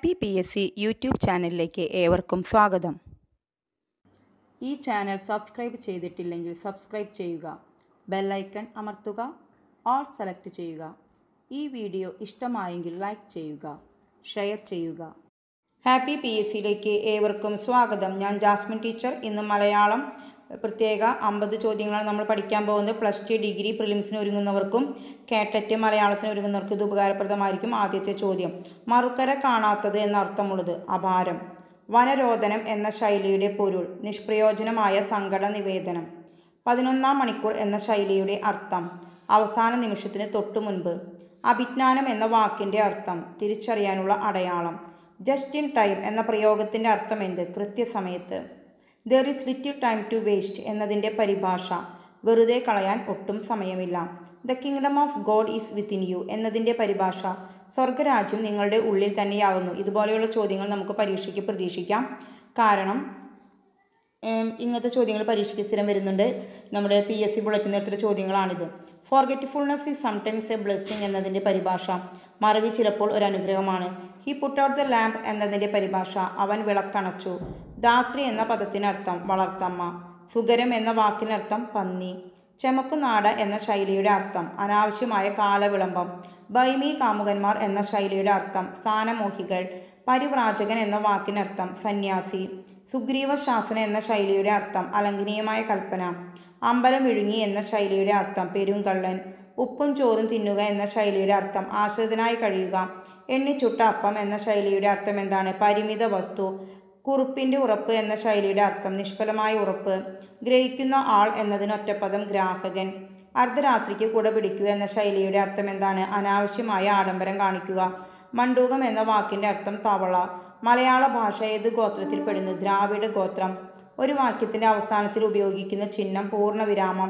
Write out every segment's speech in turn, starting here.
happy P S C YouTube ചാനലിലേക്ക് ഏവർക്കും സ്വാഗതം ഈ ചാനൽ സബ്സ്ക്രൈബ് ചെയ്തിട്ടില്ലെങ്കിൽ സബ്സ്ക്രൈബ് ചെയ്യുക ബെല്ലൈക്കൺ അമർത്തുക ഓൾ സെലക്ട് ചെയ്യുക ഈ വീഡിയോ ഇഷ്ടമായെങ്കിൽ ലൈക്ക് ചെയ്യുക ഷെയർ ചെയ്യുക ഹാപ്പി പി എസ് സിയിലേക്ക് ഏവർക്കും സ്വാഗതം ഞാൻ ജാസ്മിൻ ടീച്ചർ ഇന്ന് മലയാളം പ്രത്യേക അമ്പത് ചോദ്യങ്ങളാണ് നമ്മൾ പഠിക്കാൻ പോകുന്നത് പ്ലസ് ടു ഡിഗ്രി പ്രിലിംസിന് ഒരുങ്ങുന്നവർക്കും കേട്ടറ്റ് മലയാളത്തിന് ഒരുങ്ങുന്നവർക്കും ഇത് ഉപകാരപ്രദമായിരിക്കും ആദ്യത്തെ ചോദ്യം മറുകര കാണാത്തത് എന്ന അർത്ഥമുള്ളത് അപാരം വനരോധനം എന്ന ശൈലിയുടെ പൊരുൾ നിഷ്പ്രയോജനമായ സങ്കട നിവേദനം പതിനൊന്നാം മണിക്കൂർ എന്ന ശൈലിയുടെ അർത്ഥം അവസാന നിമിഷത്തിന് തൊട്ടു മുൻപ് അഭിജ്ഞാനം എന്ന വാക്കിൻ്റെ അർത്ഥം തിരിച്ചറിയാനുള്ള അടയാളം ജസ്റ്റ് ഇൻ ടൈം എന്ന പ്രയോഗത്തിൻ്റെ അർത്ഥം എന്ത് കൃത്യസമയത്ത് there is little time to waste എന്നതിൻ്റെ പരിഭാഷ വെറുതെ കളയാൻ ഒട്ടും സമയമില്ല the kingdom of God is within you എന്നതിൻ്റെ പരിഭാഷ സ്വർഗരാജ്യം നിങ്ങളുടെ ഉള്ളിൽ തന്നെയാകുന്നു ഇതുപോലെയുള്ള ചോദ്യങ്ങൾ നമുക്ക് പരീക്ഷയ്ക്ക് പ്രതീക്ഷിക്കാം കാരണം ഏം, ഇങ്ങനത്തെ ചോദ്യങ്ങൾ പരീക്ഷയ്ക്ക് സ്ഥിരം വരുന്നുണ്ട് നമ്മുടെ പി എസ് സി ബുള്ളറ്റിൻ നേരത്തെ ചോദ്യങ്ങളാണിത് forgetfulness is sometimes a blessing എന്നതിൻ്റെ പരിഭാഷ മറവി ചിലപ്പോൾ ഒരു അനുഗ്രഹമാണ് he put out the lamp എന്നതിൻ്റെ പരിഭാഷ അവൻ വിളക്കണച്ചു ധാത്രി എന്ന പദത്തിനർത്ഥം വളർത്തമ്മ സുഗരം എന്ന വാക്കിനർത്ഥം പന്നി ചെമപ്പ് നാട എന്ന ശൈലിയുടെ അർത്ഥം അനാവശ്യമായ കാലവിളംബം ബൈമി കാമുകന്മാർ എന്ന ശൈലിയുടെ അർത്ഥം സ്ഥാനമോഹികൾ പരിവ്രാജകൻ എന്ന വാക്കിനർത്ഥം സന്യാസി സുഗ്രീവ ശാസന എന്ന ശൈലിയുടെ അർത്ഥം അലംഘനീയമായ കൽപ്പന അമ്പലം വിഴുങ്ങി എന്ന ശൈലിയുടെ അർത്ഥം പെരുങ്കള്ളൻ ഉപ്പും ചോറും തിന്നുക എന്ന ശൈലിയുടെ അർത്ഥം ആശ്രിതനായി കഴിയുക എണ്ണിച്ചുട്ട അപ്പം എന്ന ശൈലിയുടെ അർത്ഥം എന്താണ് പരിമിത വസ്തു കുറുപ്പിൻ്റെ ഉറപ്പ് എന്ന ശൈലിയുടെ അർത്ഥം നിഷ്ഫലമായ ഉറപ്പ് ഗ്രഹിക്കുന്ന ആൾ എന്നതിന് ഒറ്റപ്പദം ഗ്രാഹകൻ അർദ്ധരാത്രിക്ക് കുട പിടിക്കുക എന്ന ശൈലിയുടെ അർത്ഥം എന്താണ് അനാവശ്യമായ ആഡംബരം കാണിക്കുക മണ്ടൂകം എന്ന വാക്കിൻ്റെ അർത്ഥം തവള മലയാള ഭാഷ ഏത് ഗോത്രത്തിൽ പെടുന്നു ദ്രാവിഡ ഗോത്രം ഒരു വാക്യത്തിൻ്റെ അവസാനത്തിൽ ഉപയോഗിക്കുന്ന ചിഹ്നം പൂർണ്ണവിരാമം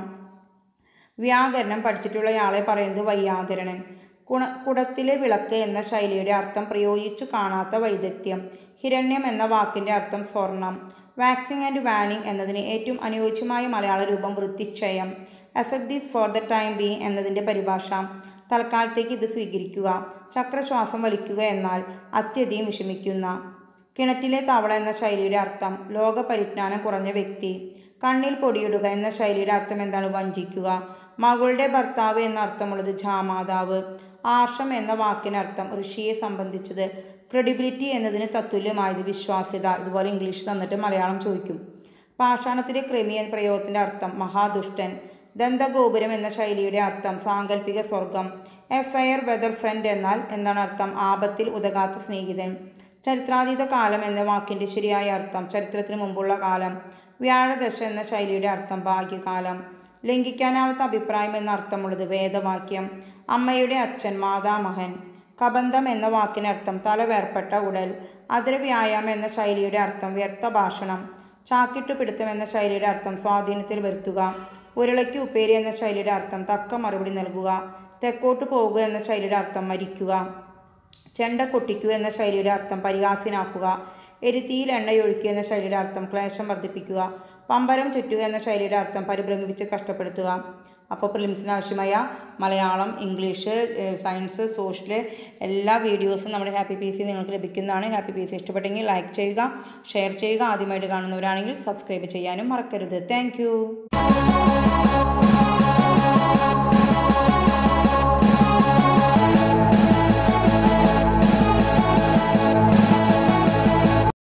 വ്യാകരണം പഠിച്ചിട്ടുള്ളയാളെ പറയുന്നത് വൈയാകരണൻ കുണ കുടത്തിലെ വിളക്ക് എന്ന ശൈലിയുടെ അർത്ഥം പ്രയോഗിച്ചു കാണാത്ത വൈദഗ്ധ്യം ഹിരണ്യം എന്ന വാക്കിൻ്റെ അർത്ഥം സ്വർണം വാക്സിംഗ് ആൻഡ് വാനിങ് എന്നതിന് ഏറ്റവും അനുയോജ്യമായ മലയാള രൂപം വൃത്തിക്ഷയം accept these for the time being എന്നതിൻ്റെ പരിഭാഷ തൽക്കാലത്തേക്ക് ഇത് സ്വീകരിക്കുക ചക്രശ്വാസം വലിക്കുക എന്നാൽ അത്യധികം വിഷമിക്കുന്ന കിണറ്റിലെ തവള എന്ന ശൈലിയുടെ അർത്ഥം ലോക പരിജ്ഞാനം കുറഞ്ഞ വ്യക്തി കണ്ണിൽ പൊടിയിടുക എന്ന ശൈലിയുടെ അർത്ഥം എന്താണ് വഞ്ചിക്കുക മകളുടെ ഭർത്താവ് എന്ന അർത്ഥമുള്ളത് ജാമാതാവ് ആർഷം എന്ന വാക്കിനർത്ഥം ഋഷിയെ സംബന്ധിച്ചത് ക്രെഡിബിലിറ്റി എന്നതിന് തത്തുല്യമായത് വിശ്വാസ്യത ഇതുപോലെ ഇംഗ്ലീഷ് തന്നിട്ട് മലയാളം ചോദിക്കും പാഷാണത്തിലെ ക്രിമി എന്ന പ്രയോഗത്തിൻ്റെ അർത്ഥം മഹാദുഷ്ടൻ ദന്തഗോപുരം എന്ന ശൈലിയുടെ അർത്ഥം സാങ്കല്പിക സ്വർഗം എ ഫെയർ വെദർ ഫ്രണ്ട് എന്നാൽ എന്താണ് അർത്ഥം ആപത്തിൽ ഉതകാത്ത സ്നേഹിതൻ ചരിത്രാതീത കാലം എന്ന വാക്കിൻ്റെ ശരിയായ അർത്ഥം ചരിത്രത്തിന് മുമ്പുള്ള കാലം വ്യാഴദശ എന്ന ശൈലിയുടെ അർത്ഥം ഭാഗ്യകാലം ലംഘിക്കാനാവാത്ത അഭിപ്രായം എന്ന അർത്ഥമുള്ളത് വേദവാക്യം അമ്മയുടെ അച്ഛൻ മാതാമഹൻ കബന്ധം എന്ന വാക്കിനർത്ഥം തലവേർപ്പെട്ട ഉടൽ അതിരവ്യായാമം എന്ന ശൈലിയുടെ അർത്ഥം വ്യർത്ഥ ഭാഷണം ചാക്കിട്ടു പിടുത്തം എന്ന ശൈലിയുടെ അർത്ഥം സ്വാധീനത്തിൽ വരുത്തുക ഉരുളയ്ക്ക് ഉപ്പേരി എന്ന ശൈലിയുടെ അർത്ഥം തക്ക മറുപടി നൽകുക തെക്കോട്ട് പോവുക എന്ന ശൈലിയുടെ അർത്ഥം മരിക്കുക ചെണ്ട കൊട്ടിക്കുക എന്ന ശൈലിയുടെ അർത്ഥം പരിഹാസ്യനാക്കുക എരുത്തിയിൽ എണ്ണയൊഴിക്കുക എന്ന ശൈലിയുടെ അർത്ഥം ക്ലേശം വർദ്ധിപ്പിക്കുക പമ്പരം ചുറ്റുക എന്ന ശൈലിയുടെ അർത്ഥം പരിഭ്രമിപ്പിച്ച് കഷ്ടപ്പെടുത്തുക അപ്പോൾ പ്രിലിംസിന് ആവശ്യമായ മലയാളം ഇംഗ്ലീഷ് ഏഹ് സയൻസ് സോഷ്യൽ എല്ലാ വീഡിയോസും നമ്മുടെ ഹാപ്പി പി സി നിങ്ങൾക്ക് ലഭിക്കുന്നതാണ് ഹാപ്പി പി സി ഇഷ്ടപ്പെട്ടെങ്കിൽ ലൈക്ക് ചെയ്യുക ഷെയർ ചെയ്യുക ആദ്യമായിട്ട് കാണുന്നവരാണെങ്കിൽ സബ്സ്ക്രൈബ് ചെയ്യാനും മറക്കരുത് താങ്ക്